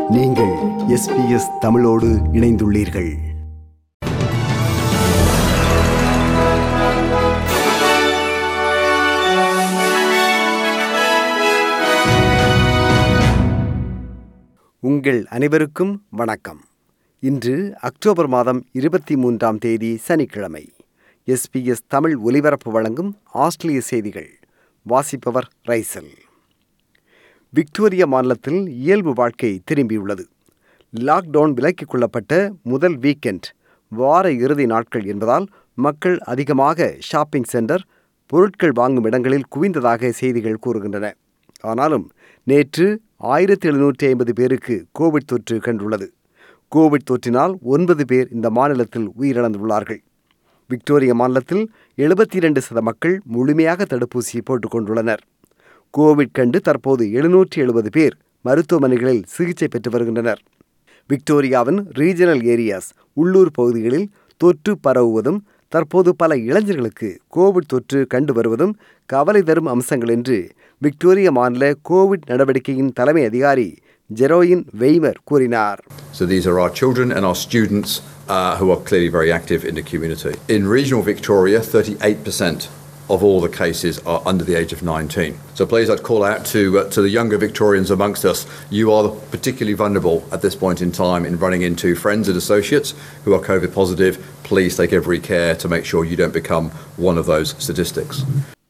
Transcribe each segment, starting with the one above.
நீங்கள் எஸ்பிஎஸ் தமிழோடு இணைந்துள்ளீர்கள் உங்கள் அனைவருக்கும் வணக்கம் இன்று அக்டோபர் மாதம் இருபத்தி மூன்றாம் தேதி சனிக்கிழமை எஸ்பிஎஸ் தமிழ் ஒலிபரப்பு வழங்கும் ஆஸ்திரேலிய செய்திகள் வாசிப்பவர் ரைசல் விக்டோரியா மாநிலத்தில் இயல்பு வாழ்க்கை திரும்பியுள்ளது லாக்டவுன் விலக்கிக் கொள்ளப்பட்ட முதல் வீக்கெண்ட் வார இறுதி நாட்கள் என்பதால் மக்கள் அதிகமாக ஷாப்பிங் சென்டர் பொருட்கள் வாங்கும் இடங்களில் குவிந்ததாக செய்திகள் கூறுகின்றன ஆனாலும் நேற்று ஆயிரத்தி எழுநூற்றி ஐம்பது பேருக்கு கோவிட் தொற்று கண்டுள்ளது கோவிட் தொற்றினால் ஒன்பது பேர் இந்த மாநிலத்தில் உயிரிழந்துள்ளார்கள் விக்டோரியா மாநிலத்தில் எழுபத்தி இரண்டு சத மக்கள் முழுமையாக தடுப்பூசி போட்டுக் கொண்டுள்ளனர் கோவிட் கண்டு தற்போது எழுநூற்றி எழுபது பேர் மருத்துவமனைகளில் சிகிச்சை பெற்று வருகின்றனர் விக்டோரியாவின் ரீஜனல் ஏரியாஸ் உள்ளூர் பகுதிகளில் தொற்று பரவுவதும் தற்போது பல இளைஞர்களுக்கு கோவிட் தொற்று கண்டு வருவதும் கவலை தரும் அம்சங்கள் என்று விக்டோரியா மாநில கோவிட் நடவடிக்கையின் தலைமை அதிகாரி ஜெரோயின் வெய்மர் கூறினார் So these are our children and our students uh, who are clearly very active in the community. In regional Victoria, 38% of all the cases are under the age of 19. So please, I'd call out to uh, to the younger Victorians amongst us. You are particularly vulnerable at this point in time in running into friends and associates who are COVID positive. Please take every care to make sure you don't become one of those statistics.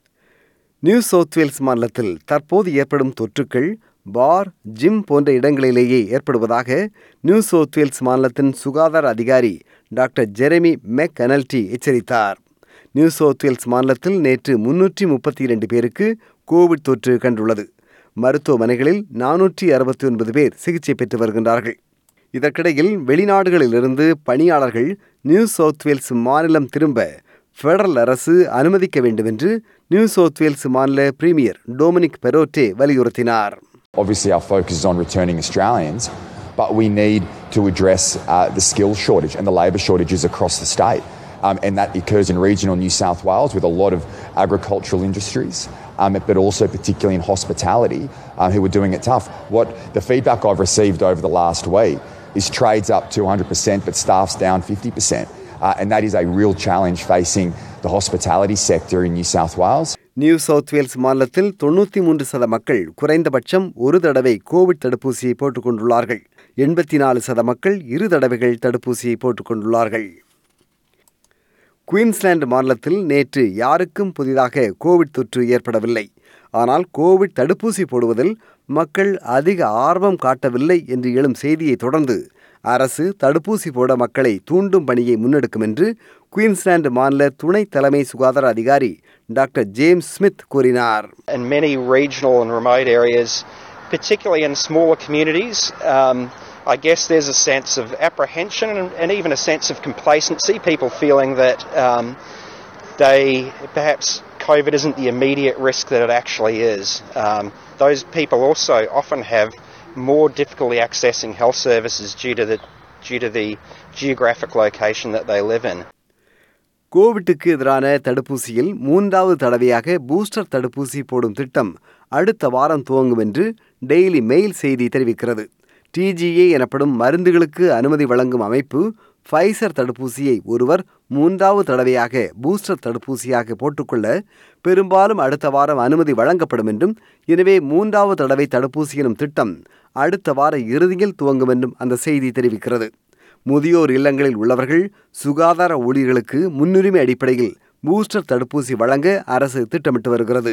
New South Wales மாநிலத்தில் தற்போது ஏற்படும் தொற்றுக்கள் பார் gym போன்ற இடங்களிலேயே ஏற்படுவதாக new South Wales மாநிலத்தின் சுகாதார அதிகாரி doctor Jeremy மெக் அனல்டி எச்சரித்தார் new South Wales மாநிலத்தில் நேற்று முன்னூற்றி முப்பத்தி இரண்டு பேருக்கு கோவிட் தொற்று கண்டுள்ளது மருத்துவமனைகளில் நானூற்றி அறுபத்தி ஒன்பது பேர் சிகிச்சை பெற்று வருகின்றார்கள் இதற்கிடையில் வெளிநாடுகளிலிருந்து பணியாளர்கள் நியூ சவுத் வேல்ஸ் மாநிலம் திரும்ப ஃபெடரல் அரசு அனுமதிக்க வேண்டும் என்று நியூ சவுத் வேல்ஸ் மாநில பிரீமியர் டொமினிக் பெரோட்டே வலியுறுத்தினார் Obviously, our focus is on returning Australians, but we need to address uh, the skills shortage and the labour shortages across the state. Um, and that occurs in regional New South Wales with a lot of agricultural industries, um, but also particularly in hospitality, uh, who are doing it tough. What the feedback I've received over the last week is trades up 200%, but staff's down 50%. Uh, and that is a real challenge facing the hospitality sector in New South Wales. New South Wales மாநிலத்தில் தொண்ணூற்றி மூன்று சத மக்கள் குறைந்தபட்சம் ஒரு தடவை Covid தடுப்பூசியை போட்டுக் கொண்டுள்ளார்கள் எண்பத்தி நாலு சத மக்கள் இரு தடவைகள் தடுப்பூசியை போட்டுக் கொண்டுள்ளார்கள் குயின்ஸ்லாந்து மாநிலத்தில் நேற்று யாருக்கும் புதிதாக கோவிட் தொற்று ஏற்படவில்லை ஆனால் கோவிட் தடுப்பூசி போடுவதில் மக்கள் அதிக ஆர்வம் காட்டவில்லை என்று எழும் செய்தியை தொடர்ந்து அரசு தடுப்பூசி போட மக்களை தூண்டும் பணியை முன்னெடுக்கும் என்று குயின்ஸ்லாந்து மாநில துணை தலைமை சுகாதார அதிகாரி டாக்டர் ஜேம்ஸ் ஸ்மித் கூறினார் in many regional and remote areas, particularly in smaller communities, um, I guess there's a sense of apprehension and, and even a sense of complacency, people feeling that um, they perhaps COVID isn't the immediate risk that it actually is. Um, those people also often have more difficulty accessing health services due to the due to the geographic location that they live in. கோவிட்டுக்கு எதிரான தடுப்பூசியில் மூன்றாவது தடவையாக booster தடுப்பூசி போடும் திட்டம் அடுத்த வாரம் துவங்கும் என்று டெய்லி மெயில் செய்தி தெரிவிக்கிறது டிஜிஏ எனப்படும் மருந்துகளுக்கு அனுமதி வழங்கும் அமைப்பு ஃபைசர் தடுப்பூசியை ஒருவர் மூன்றாவது தடவையாக பூஸ்டர் தடுப்பூசியாக போட்டுக்கொள்ள பெரும்பாலும் அடுத்த வாரம் அனுமதி வழங்கப்படும் என்றும் எனவே மூன்றாவது தடவை தடுப்பூசி எனும் திட்டம் அடுத்த வார இறுதியில் துவங்கும் என்றும் அந்த செய்தி தெரிவிக்கிறது முதியோர் இல்லங்களில் உள்ளவர்கள் சுகாதார ஊழியர்களுக்கு முன்னுரிமை அடிப்படையில் பூஸ்டர் தடுப்பூசி வழங்க அரசு திட்டமிட்டு வருகிறது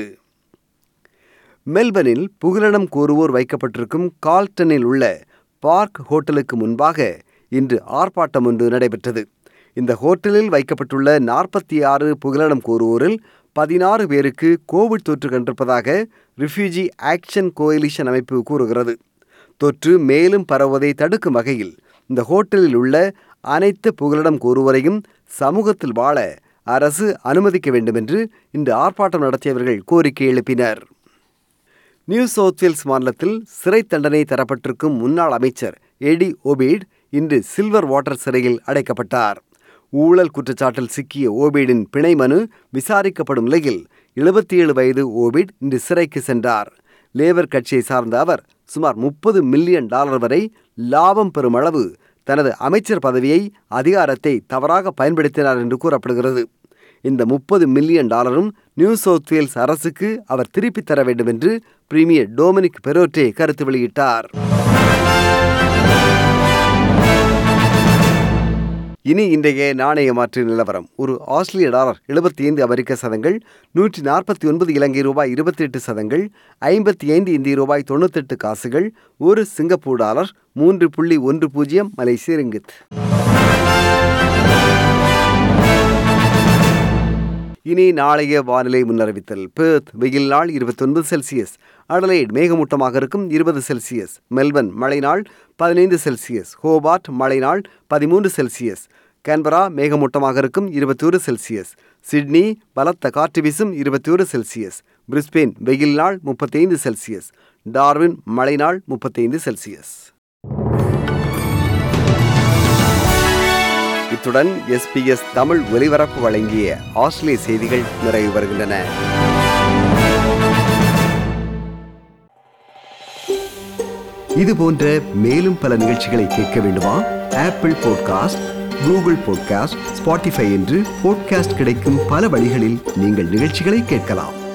மெல்பர்னில் புகலிடம் கோருவோர் வைக்கப்பட்டிருக்கும் கால்டனில் உள்ள பார்க் ஹோட்டலுக்கு முன்பாக இன்று ஆர்ப்பாட்டம் ஒன்று நடைபெற்றது இந்த ஹோட்டலில் வைக்கப்பட்டுள்ள நாற்பத்தி ஆறு புகலிடம் கோருவோரில் பதினாறு பேருக்கு கோவிட் தொற்று கண்டிருப்பதாக ரிஃப்யூஜி ஆக்ஷன் கோயிலிஷன் அமைப்பு கூறுகிறது தொற்று மேலும் பரவுவதை தடுக்கும் வகையில் இந்த ஹோட்டலில் உள்ள அனைத்து புகலிடம் கோருவரையும் சமூகத்தில் வாழ அரசு அனுமதிக்க வேண்டும் என்று இன்று ஆர்ப்பாட்டம் நடத்தியவர்கள் கோரிக்கை எழுப்பினர் நியூ சவுத் வேல்ஸ் மாநிலத்தில் சிறை தண்டனை தரப்பட்டிருக்கும் முன்னாள் அமைச்சர் எடி ஓபீட் இன்று சில்வர் வாட்டர் சிறையில் அடைக்கப்பட்டார் ஊழல் குற்றச்சாட்டில் சிக்கிய ஓபீடின் பிணை மனு விசாரிக்கப்படும் நிலையில் எழுபத்தி ஏழு வயது ஓபிட் இன்று சிறைக்கு சென்றார் லேபர் கட்சியை சார்ந்த அவர் சுமார் முப்பது மில்லியன் டாலர் வரை லாபம் பெறும் அளவு தனது அமைச்சர் பதவியை அதிகாரத்தை தவறாக பயன்படுத்தினார் என்று கூறப்படுகிறது இந்த முப்பது மில்லியன் டாலரும் நியூ சவுத் வேல்ஸ் அரசுக்கு அவர் திருப்பித் தர வேண்டும் என்று பிரீமியர் டொமினிக் பெரோட்டே கருத்து வெளியிட்டார் இனி இன்றைய நாணய மாற்று நிலவரம் ஒரு ஆஸ்திரேலிய டாலர் எழுபத்தி ஐந்து அமெரிக்க சதங்கள் நூற்றி நாற்பத்தி ஒன்பது இலங்கை ரூபாய் இருபத்தி எட்டு சதங்கள் ஐம்பத்தி ஐந்து இந்திய ரூபாய் தொண்ணூத்தெட்டு காசுகள் ஒரு சிங்கப்பூர் டாலர் மூன்று புள்ளி ஒன்று பூஜ்ஜியம் மலேசிய ரிங்கித் இனி நாளைய வானிலை முன்னறிவித்தல் பேர்த் வெயில் நாள் இருபத்தொன்பது செல்சியஸ் அடலைட் மேகமூட்டமாக இருக்கும் இருபது செல்சியஸ் மெல்பர்ன் மழை நாள் பதினைந்து செல்சியஸ் ஹோபார்ட் மழை நாள் பதிமூன்று செல்சியஸ் கேன்பரா மேகமூட்டமாக இருக்கும் இருபத்தோரு செல்சியஸ் சிட்னி பலத்த காற்று வீசும் இருபத்தோரு செல்சியஸ் பிரிஸ்பெயின் வெயில் நாள் முப்பத்தைந்து செல்சியஸ் டார்வின் மழை நாள் முப்பத்தைந்து செல்சியஸ் இத்துடன் எஸ்பிஎஸ் தமிழ் ஒலிபரப்பு வழங்கிய ஆஸ்திரேலிய செய்திகள் நிறைவு வருகின்றன இது போன்ற மேலும் பல நிகழ்ச்சிகளை கேட்க வேண்டுமா Apple podcast Google podcast Spotify என்று பாட்காஸ்ட் கிடைக்கும் பல வழிகளில் நீங்கள் நிகழ்ச்சிகளை கேட்கலாம்